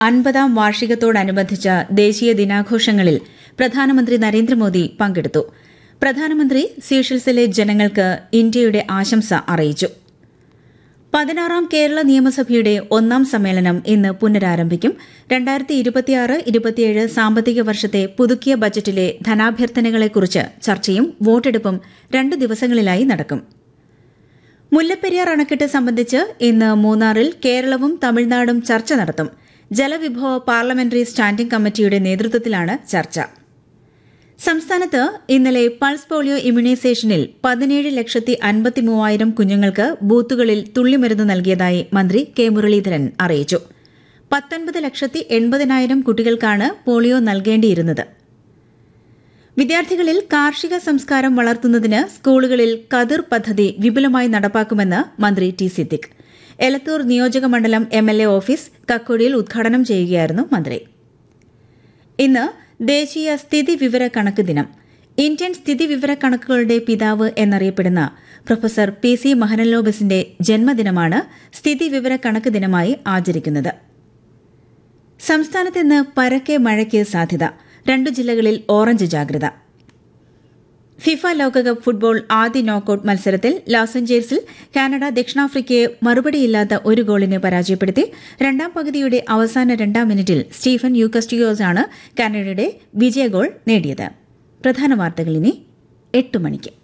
അൻപതാം വാർഷികത്തോടനുബന്ധിച്ച ദേശീയ ദിനാഘോഷങ്ങളിൽ പ്രധാനമന്ത്രി നരേന്ദ്രമോദി പങ്കെടുത്തു പ്രധാനമന്ത്രി സീഷൽസിലെ ജനങ്ങൾക്ക് ഇന്ത്യയുടെ ആശംസ അറിയിച്ചു പതിനാറാം കേരള നിയമസഭയുടെ ഒന്നാം സമ്മേളനം ഇന്ന് പുനരാരംഭിക്കും രണ്ടായിരത്തി ഇരുപത്തിയാറ് ഇരുപത്തിയേഴ് സാമ്പത്തിക വർഷത്തെ പുതുക്കിയ ബജറ്റിലെ ധനാഭ്യർത്ഥനകളെക്കുറിച്ച് ചർച്ചയും വോട്ടെടുപ്പും രണ്ട് ദിവസങ്ങളിലായി നടക്കും മുല്ലപ്പെരിയാർ അണക്കെട്ട് സംബന്ധിച്ച് ഇന്ന് മൂന്നാറിൽ കേരളവും തമിഴ്നാടും ചർച്ച നടത്തും ജലവിഭവ പാർലമെന്ററി സ്റ്റാൻഡിംഗ് കമ്മിറ്റിയുടെ നേതൃത്വത്തിലാണ് ചർച്ച സംസ്ഥാനത്ത് ഇന്നലെ പൾസ് പോളിയോ ഇമ്മ്യൂണൈസേഷനിൽ പതിനേഴ് ലക്ഷത്തി അൻപത്തി മൂവായിരം കുഞ്ഞുങ്ങൾക്ക് ബൂത്തുകളിൽ തുള്ളിമരുന്ന് നൽകിയതായി മന്ത്രി കെ മുരളീധരൻ അറിയിച്ചു പത്തൊൻപത് ലക്ഷത്തി എൺപതിനായിരം കുട്ടികൾക്കാണ് പോളിയോ നൽകേണ്ടിയിരുന്നത് വിദ്യാർത്ഥികളിൽ കാർഷിക സംസ്കാരം വളർത്തുന്നതിന് സ്കൂളുകളിൽ കതിർ പദ്ധതി വിപുലമായി നടപ്പാക്കുമെന്ന് മന്ത്രി ടി സിദ്ദിഖ് എലത്തൂർ നിയോജക മണ്ഡലം എം എൽ എ ഓഫീസ് കക്കോടിയിൽ ഉദ്ഘാടനം ചെയ്യുകയായിരുന്നു മന്ത്രി ഇന്ന് ദേശീയ സ്ഥിതി വിവര കണക്ക് ദിനം ഇന്ത്യൻ സ്ഥിതി വിവര കണക്കുകളുടെ പിതാവ് എന്നറിയപ്പെടുന്ന പ്രൊഫസർ പി സി മഹനലോബസിന്റെ ജന്മദിനമാണ് സ്ഥിതി വിവര കണക്ക് ദിനമായി ആചരിക്കുന്നത് സംസ്ഥാനത്ത് ഇന്ന് പരക്കെ മഴയ്ക്ക് സാധ്യത രണ്ടു ജില്ലകളിൽ ഓറഞ്ച് ജാഗ്രത ഫിഫ ലോകകപ്പ് ഫുട്ബോൾ ആദ്യ നോക്കൌട്ട് മത്സരത്തിൽ ലോസ് ഏഞ്ചൽസിൽ കാനഡ ദക്ഷിണാഫ്രിക്കയെ മറുപടിയില്ലാത്ത ഒരു ഗോളിന് പരാജയപ്പെടുത്തി രണ്ടാം പകുതിയുടെ അവസാന രണ്ടാം മിനിറ്റിൽ സ്റ്റീഫൻ യൂക്കസ്റ്റിയോസാണ് കാനഡയുടെ വിജയ ഗോൾ നേടിയത് പ്രധാന വാർത്തകൾ ഇനി എട്ട് മണിക്ക്